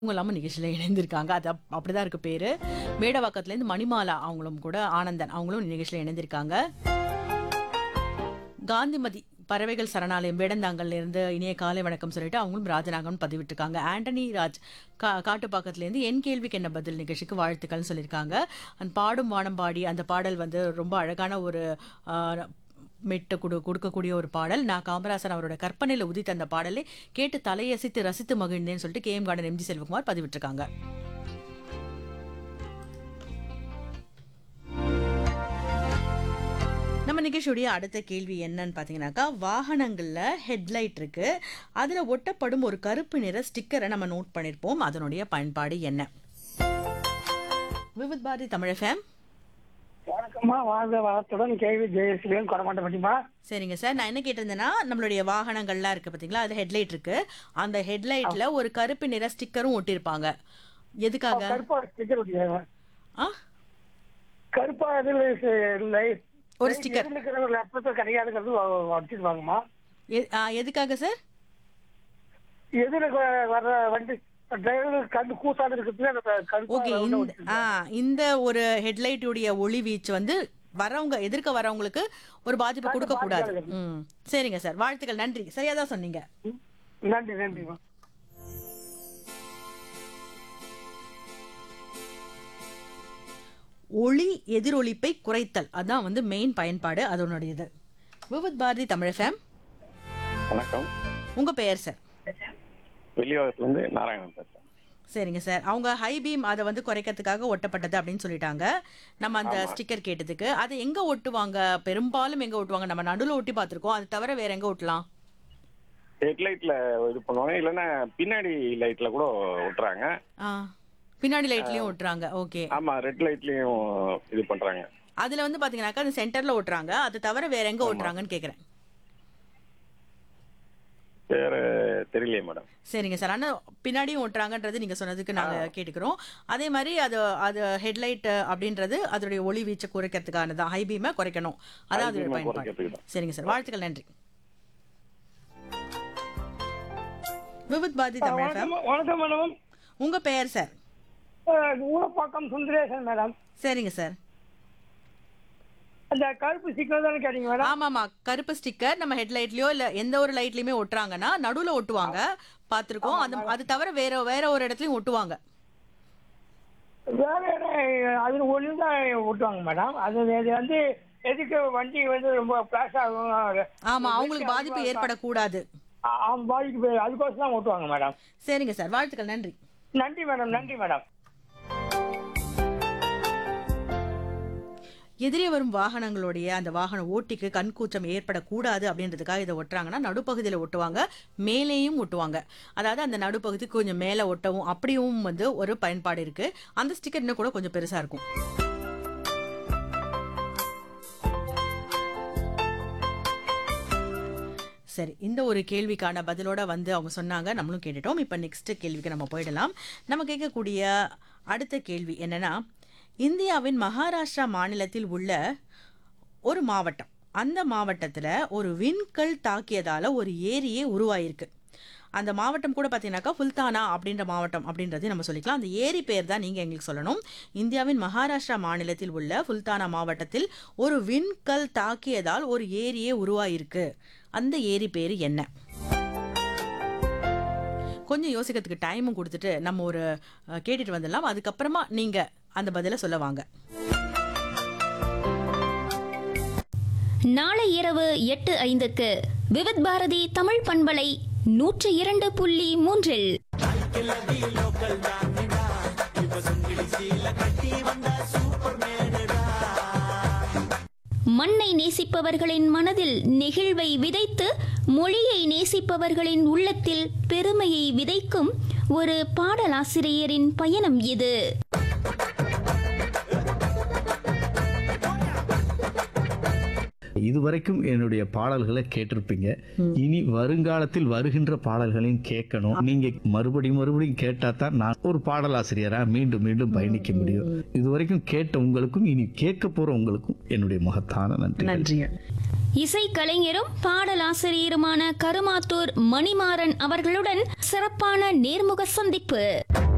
அவங்க இல்லாமல் நிகழ்ச்சியில் இணைந்திருக்காங்க அது அப் அப்படிதான் இருக்கு பேரு மேடவாக்கத்துலேருந்து மணிமாலா அவங்களும் கூட ஆனந்தன் அவங்களும் நிகழ்ச்சியில் இணைந்திருக்காங்க காந்திமதி பறவைகள் சரணாலயம் வேடந்தாங்கல்ல இருந்து இனிய காலை வணக்கம் சொல்லிட்டு அவங்களும் ராஜநாகன் பதிவிட்டிருக்காங்க ஆண்டனி ராஜ் கா காட்டுப்பாக்கத்துலேருந்து என் கேள்விக்கு என்ன பதில் நிகழ்ச்சிக்கு வாழ்த்துக்கள்னு சொல்லியிருக்காங்க அந்த பாடும் வானம் பாடி அந்த பாடல் வந்து ரொம்ப அழகான ஒரு ஆ, மெட்டு கொடு கொடுக்கக்கூடிய ஒரு பாடல் நான் காமராசன் அவரோட கற்பனையில் உதித்த அந்த பாடலை கேட்டு தலையசித்து ரசித்து மகிழ்ந்தேன்னு சொல்லிட்டு K M garden MG Selvakumar பதிவிட்டிருக்காங்க நம்ம நிகழ்ச்சியுடைய அடுத்த கேள்வி என்னன்னு பார்த்தீங்கன்னாக்கா வாகனங்களில் ஹெட்லைட் இருக்கு அதில் ஒட்டப்படும் ஒரு கருப்பு நிற ஸ்டிக்கரை நம்ம நோட் பண்ணியிருப்போம் அதனுடைய பயன்பாடு என்ன விவித் பாரதி தமிழ் ஃபேம் வணக்கம்மா வாழ்க வளத்துடன் கேள்வி ஜெயஸ்ரீன் கொடமாட்ட பட்டிமா சரிங்க சார் நான் என்ன கேட்டிருந்தேன்னா நம்மளுடைய வாகனங்கள்லாம் இருக்கு பார்த்தீங்களா அது ஹெட்லைட் இருக்கு அந்த ஹெட்லைட்ல ஒரு கருப்பு நிற ஸ்டிக்கரும் ஒட்டியிருப்பாங்க எதுக்காக கருப்பா ஸ்டிக்கர் ஒட்டியாங்க ஆ கருப்பா இதில் இல்லை ஒரு sticker. இருக்கிற ஒரு லட்சத்தை கிடையாதுங்கிறது வச்சுருவாங்கம்மா எ- ஆ, எதுக்காக சார் எதிர வர்ற வண்டி டிரைவர் கண்டு கூசாடு இருக்கிறது அந்த கருப்பா ஓகே round ஆ இந்த ஒட்டிருவாங்க. ஆ இந்த ஒரு ஹெட்லைட்டுடைய ஒளி வீச்சு வந்து வரவங்க எதிர்க்க வரவங்களுக்கு ஒரு பாதிப்பு கொடுக்க கூடாது ம் சரிங்க சார் வாழ்த்துக்கள் நன்றி சரியா தான் சொன்னீங்க ம். நன்றி நன்றிம்மா ஒளி எதிரொலிப்பை குறைத்தல் அதான் வந்து மெயின் பயன்பாடு அதனுடையது விவித் பாரதி தமிழ் ஃபேம் வணக்கம் உங்க பெயர் சார் வெளியோகத்துலேருந்து நாராயணன் பேசுறேன் சரிங்க சார் அவங்க ஹை பீம் அதை வந்து குறைக்கிறதுக்காக ஒட்டப்பட்டது அப்படின்னு சொல்லிட்டாங்க நம்ம அந்த ஸ்டிக்கர் கேட்டதுக்கு அதை எங்க ஒட்டுவாங்க பெரும்பாலும் எங்க ஒட்டுவாங்க நம்ம நடுவில் ஒட்டி பார்த்திருக்கோம் அது தவிர வேற எங்க ஒட்டலாம் ஹெட்லைட்ல இது பண்ணுவாங்க இல்லைன்னா பின்னாடி லைட்ல கூட ஒட்டுறாங்க ஆ பின்னாடி லைட்லயும் ஒட்டுறாங்க ஓகே ஆமா ரெட் லைட்லயும் இது பண்றாங்க அதுல வந்து பாத்தீங்கன்னாக்கா அது சென்டர்ல ஒட்டுறாங்க அது தவிர வேற எங்க ஒட்டுறாங்கன்னு கேக்குறேன் வேற தெரியலையே மேடம் சரிங்க சார் ஆனா பின்னாடியும் ஒட்டுறாங்கன்றது நீங்க சொன்னதுக்கு நாங்க கேட்டுக்கிறோம் அதே மாதிரி அது அது ஹெட்லைட் அப்படின்றது அதோடைய ஒளி வீச்சை குறைக்கிறதுக்கானதான் ஹை பீமை குறைக்கணும் அதான் அதோட beam-அ பயன்பாடு குறைக்கிறதுக்கு தான். சரிங்க சார் வாழ்த்துக்கள் நன்றி விவித் பாரதி தமிழ் FM. வணக்கம் வணக்கம் மேடம் உங்க பெயர் சார் ஊரப்பாக்கம் சுந்தரேசன் மேடம் சரிங்க சார் அந்த கருப்பு ஸ்டிக்கர் தானே கேட்டீங்க மேடம் ஆமாமா கருப்பு ஸ்டிக்கர் நம்ம ஹெட்லைட்லயோ இல்ல எந்த ஒரு லைட்லயுமே ஒட்டுறாங்கன்னா நடுவுல ஒட்டுவாங்க பார்த்திருக்கோம் அது அது தவிர வேற வேற ஒரு இடத்துலயும் ஒட்டுவாங்க வேற வேற அது ஒன்று தான் ஓட்டுவாங்க மேடம் அது இது வந்து எதுக்கு வண்டி வந்து ரொம்ப ஃபிளாஷ் ஆகும் ஆமா அவங்களுக்கு பாதிப்பு ஏற்படக்கூடாது ஆ- ஆ, பாதிக்கு போய் அதுக்கோசம் தான் ஓட்டுவாங்க மேடம் சரிங்க சார் வாழ்த்துக்கள் நன்றி நன்றி மேடம் நன்றி மேடம் எதிரே வரும் வாகனங்களுடைய அந்த வாகன ஓட்டிக்கு கண்கூச்சம் ஏற்படக்கூடாது அப்படின்றதுக்காக இதை ஒட்டுறாங்கன்னா நடுப்பகுதியில் ஒட்டுவாங்க மேலேயும் ஒட்டுவாங்க அதாவது அந்த நடுப்பகுதி கொஞ்சம் மேலே ஒட்டவும் அப்படியும் வந்து ஒரு பயன்பாடு இருக்கு அந்த ஸ்டிக்கர் இன்னும் கூட கொஞ்சம் பெருசா இருக்கும் சரி இந்த ஒரு கேள்விக்கான பதிலோட வந்து அவங்க சொன்னாங்க நம்மளும் கேட்டுட்டோம் இப்போ நெக்ஸ்ட் கேள்விக்கு நம்ம போயிடலாம் நம்ம கேட்கக்கூடிய அடுத்த கேள்வி என்னன்னா இந்தியாவின் மகாராஷ்டிரா மாநிலத்தில் உள்ள ஒரு மாவட்டம் அந்த மாவட்டத்தில் ஒரு விண்கல் தாக்கியதால ஒரு ஏரியே உருவாயிருக்கு அந்த மாவட்டம் கூட பார்த்தீங்கன்னாக்கா ஃபுல்தானா அப்படின்ற மாவட்டம் அப்படின்றது நம்ம சொல்லிக்கலாம் அந்த ஏரி பேர் தான் நீங்கள் எங்களுக்கு சொல்லணும் இந்தியாவின் மகாராஷ்டிரா மாநிலத்தில் உள்ள ஃபுல்தானா மாவட்டத்தில் ஒரு விண்கல் தாக்கியதால் ஒரு ஏரியே உருவாயிருக்கு அந்த ஏரி பேர் என்ன கொஞ்சம் யோசிக்கிறதுக்கு டைமும் கொடுத்துட்டு நம்ம ஒரு அஹ், கேட்டுட்டு வந்துடலாம் அதுக்கப்புறமா நீங்கள் அந்த பதிலை சொல்ல வாங்க நாளை இரவு எட்டு ஐந்துக்கு விவித் பாரதி தமிழ் பண்பலை நூற்றி இரண்டு புள்ளி மூன்றில் மண்ணை நேசிப்பவர்களின் மனதில் நெகிழ்வை விதைத்து மொழியை நேசிப்பவர்களின் உள்ளத்தில் பெருமையை விதைக்கும் ஒரு பாடலாசிரியரின் பயணம் இது இதுவரைக்கும் என்னுடைய பாடல்களை கேட்டிருப்பீங்க இனி வருங்காலத்தில் வருகின்ற பாடல்களையும் கேட்கணும் நீங்க மறுபடியும் மறுபடியும் கேட்டா தான் நான் ஒரு பாடலாசிரியரா மீண்டும் மீண்டும் பயணிக்க முடியும் இதுவரைக்கும் கேட்ட உங்களுக்கும் இனி கேட்க போற உங்களுக்கும் என்னுடைய மகத்தான நன்றி நன்றிங்க இசைக்கலைஞரும் பாடலாசிரியருமான கருமாத்தூர் மணிமாறன் அவர்களுடன் சிறப்பான நேர்முக சந்திப்பு